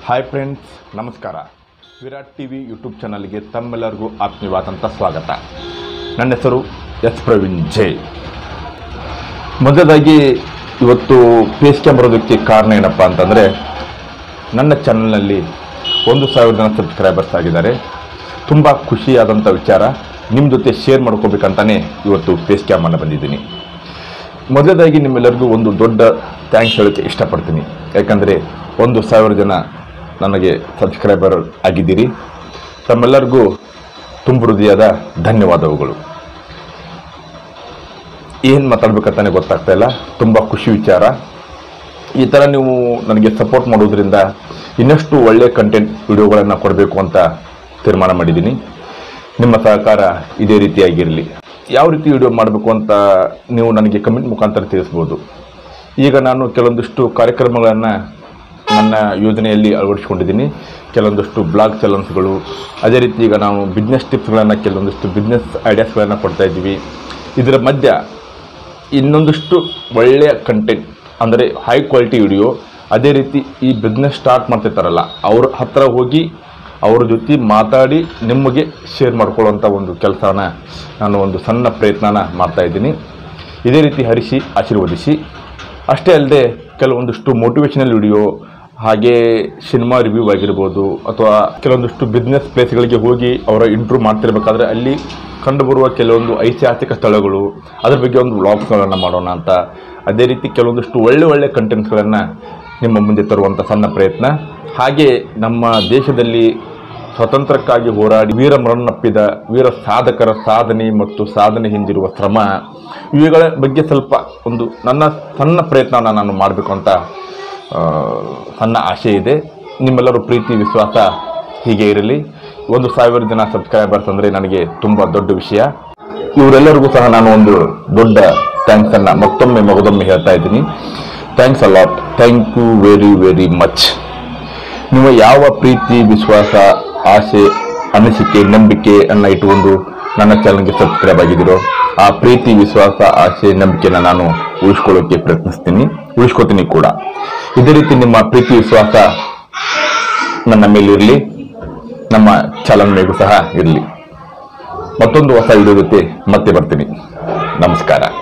hi friends ನಮಸ್ಕಾರ Virat T V YouTube ಚಾನಲ್ಗೆ ತಮ್ಮೆಲ್ಲರಿಗೂ ಆತ್ಮೀಯವಾದಂಥ ಸ್ವಾಗತ ನನ್ನ ಹೆಸರು ಎಸ್ ಪ್ರವೀಣ್ ಜೈ ಮೊದಲಾಗಿ ಇವತ್ತು ಪೇಸ್ ಕ್ಯಾಮ್ ಬರೋದಕ್ಕೆ ಕಾರಣ ಏನಪ್ಪ ಅಂತಂದರೆ ನನ್ನ ಚಾನಲ್ನಲ್ಲಿ ಒಂದು ಸಾವಿರ ಜನ ಸಬ್ಸ್ಕ್ರೈಬರ್ಸ್ ಆಗಿದ್ದಾರೆ ತುಂಬ ಖುಷಿಯಾದಂಥ ವಿಚಾರ ನಿಮ್ಮ ಜೊತೆ ಶೇರ್ ಮಾಡ್ಕೋಬೇಕಂತಾನೆ ಇವತ್ತು ಪೇಸ್ ಕ್ಯಾಮ್ ಅನ್ನು ಬಂದಿದ್ದೀನಿ ಮೊದಲದಾಗಿ ನಿಮ್ಮೆಲ್ಲರಿಗೂ ಒಂದು ದೊಡ್ಡ ಥ್ಯಾಂಕ್ಸ್ ಹೇಳೋಕ್ಕೆ ಇಷ್ಟಪಡ್ತೀನಿ ಯಾಕಂದರೆ ಒಂದು ಸಾವಿರ ಜನ ನನಗೆ ಸಬ್ಸ್ಕ್ರೈಬರ್ ಆಗಿದ್ದೀರಿ ತಮ್ಮೆಲ್ಲರಿಗೂ ತುಂಬ ಹೃದಯದ ಧನ್ಯವಾದಗಳು ಏನು ಮಾತಾಡ್ಬೇಕಂತಾನೆ ಗೊತ್ತಾಗ್ತಾ ಇಲ್ಲ ತುಂಬ ಖುಷಿ ವಿಚಾರ ಈ ಥರ ನೀವು ನನಗೆ ಸಪೋರ್ಟ್ ಮಾಡೋದ್ರಿಂದ ಇನ್ನಷ್ಟು ಒಳ್ಳೆಯ ಕಂಟೆಂಟ್ ವಿಡಿಯೋಗಳನ್ನು ಕೊಡಬೇಕು ಅಂತ ತೀರ್ಮಾನ ಮಾಡಿದ್ದೀನಿ ನಿಮ್ಮ ಸಹಕಾರ ಇದೇ ರೀತಿಯಾಗಿರಲಿ ಯಾವ ರೀತಿ ವಿಡಿಯೋ ಮಾಡಬೇಕು ಅಂತ ನೀವು ನನಗೆ ಕಮೆಂಟ್ ಮುಖಾಂತರ ತಿಳಿಸ್ಬೋದು ಈಗ ನಾನು ಕೆಲವೊಂದಿಷ್ಟು ಕಾರ್ಯಕ್ರಮಗಳನ್ನು ನನ್ನ ಯೋಜನೆಯಲ್ಲಿ ಅಳವಡಿಸ್ಕೊಂಡಿದ್ದೀನಿ ಕೆಲವೊಂದಷ್ಟು ಬ್ಲಾಗ್ ಚಾಲನ್ಸ್ಗಳು ಅದೇ ರೀತಿ ಈಗ ನಾವು ಬಿಸ್ನೆಸ್ ಟಿಪ್ಸ್ಗಳನ್ನು ಕೆಲವೊಂದಿಷ್ಟು ಬಿಸ್ನೆಸ್ ಐಡಿಯಾಸ್ಗಳನ್ನು ಕೊಡ್ತಾ ಇದ್ದೀವಿ ಇದರ ಮಧ್ಯ ಇನ್ನೊಂದಿಷ್ಟು ಒಳ್ಳೆಯ ಕಂಟೆಂಟ್ ಅಂದರೆ ಹೈ ಕ್ವಾಲಿಟಿ ವಿಡಿಯೋ ಅದೇ ರೀತಿ ಈ ಬಿಸ್ನೆಸ್ ಸ್ಟಾರ್ಟ್ ಮಾಡ್ತಿರ್ತಾರಲ್ಲ ಅವ್ರ ಹತ್ರ ಹೋಗಿ ಅವ್ರ ಜೊತೆ ಮಾತಾಡಿ ನಿಮಗೆ ಶೇರ್ ಮಾಡ್ಕೊಳ್ಳೋಂಥ ಒಂದು ಕೆಲಸನ ನಾನು ಒಂದು ಸಣ್ಣ ಪ್ರಯತ್ನನ ಮಾಡ್ತಾ ಇದ್ದೀನಿ ಇದೇ ರೀತಿ ಹರಿಸಿ ಆಶೀರ್ವದಿಸಿ ಅಷ್ಟೇ ಅಲ್ಲದೆ ಕೆಲವೊಂದಿಷ್ಟು ಮೋಟಿವೇಶನಲ್ ವಿಡಿಯೋ ಹಾಗೆ ಸಿನಿಮಾ ರಿವ್ಯೂ ಆಗಿರ್ಬೋದು ಅಥವಾ ಕೆಲವೊಂದಿಷ್ಟು ಬಿಸ್ನೆಸ್ ಪ್ಲೇಸ್ಗಳಿಗೆ ಹೋಗಿ ಅವರ ಇಂಟ್ರೂ ಮಾಡ್ತಿರ್ಬೇಕಾದ್ರೆ ಅಲ್ಲಿ ಕಂಡುಬರುವ ಕೆಲವೊಂದು ಐತಿಹಾಸಿಕ ಸ್ಥಳಗಳು ಅದ್ರ ಬಗ್ಗೆ ಒಂದು ವ್ಲಾಗ್ಸ್ಗಳನ್ನು ಮಾಡೋಣ ಅಂತ ಅದೇ ರೀತಿ ಕೆಲವೊಂದಿಷ್ಟು ಒಳ್ಳೆ ಒಳ್ಳೆ ಕಂಟೆಂಟ್ಸ್ಗಳನ್ನು ನಿಮ್ಮ ಮುಂದೆ ತರುವಂಥ ಸಣ್ಣ ಪ್ರಯತ್ನ ಹಾಗೆ ನಮ್ಮ ದೇಶದಲ್ಲಿ ಸ್ವತಂತ್ರಕ್ಕಾಗಿ ಹೋರಾಡಿ ವೀರ ಮರಣಪ್ಪಿದ ವೀರ ಸಾಧಕರ ಸಾಧನೆ ಮತ್ತು ಸಾಧನೆ ಹಿಂದಿರುವ ಶ್ರಮ ಇವುಗಳ ಬಗ್ಗೆ ಸ್ವಲ್ಪ ಒಂದು ನನ್ನ ಸಣ್ಣ ಪ್ರಯತ್ನನ ನಾನು ಮಾಡಬೇಕು ಅಂತ ಆ, ಸಣ್ಣ ಆಸೆ ಇದೆ ನಿಮ್ಮೆಲ್ಲರೂ ಪ್ರೀತಿ ವಿಶ್ವಾಸ ಹೀಗೆ ಇರಲಿ ಒಂದು ಸಾವಿರ ಜನ ಸಬ್ಸ್ಕ್ರೈಬರ್ಸ್ ಅಂದರೆ ನನಗೆ ತುಂಬ ದೊಡ್ಡ ವಿಷಯ ಇವರೆಲ್ಲರಿಗೂ ಸಹ ನಾನು ಒಂದು ದೊಡ್ಡ ಥ್ಯಾಂಕ್ಸನ್ನು ಮತ್ತೊಮ್ಮೆ ಮಗದೊಮ್ಮೆ ಹೇಳ್ತಾ ಇದ್ದೀನಿ thanks a lot thank you very very much ನೀವು ಯಾವ ಪ್ರೀತಿ ವಿಶ್ವಾಸ ಆಸೆ ಅನಿಸಿಕೆ ನಂಬಿಕೆ ಅನ್ನ ಇಟ್ಟುಕೊಂಡು ನನ್ನ ಚಾನಲ್ಗೆ ಸಬ್ಸ್ಕ್ರೈಬ್ ಆಗಿದ್ದೀರೋ ಆ ಪ್ರೀತಿ ವಿಶ್ವಾಸ ಆಸೆ ನಂಬಿಕೆನ ನಾನು ಉಳಿಸ್ಕೊಳ್ಳೋಕೆ ಪ್ರಯತ್ನಿಸ್ತೀನಿ ಉಳಿಸ್ಕೋತೀನಿ ಕೂಡ ಇದೇ ರೀತಿ ನಿಮ್ಮ ಪ್ರೀತಿ ವಿಶ್ವಾಸ ನನ್ನ ಮೇಲಿರಲಿ ನಮ್ಮ ಚಾನಲ್ ಮೇಗೂ ಸಹ ಇರಲಿ ಮತ್ತೊಂದು ಹೊಸ ವಿಡಿಯೋ ಜೊತೆ ಮತ್ತೆ ಬರ್ತೀನಿ ನಮಸ್ಕಾರ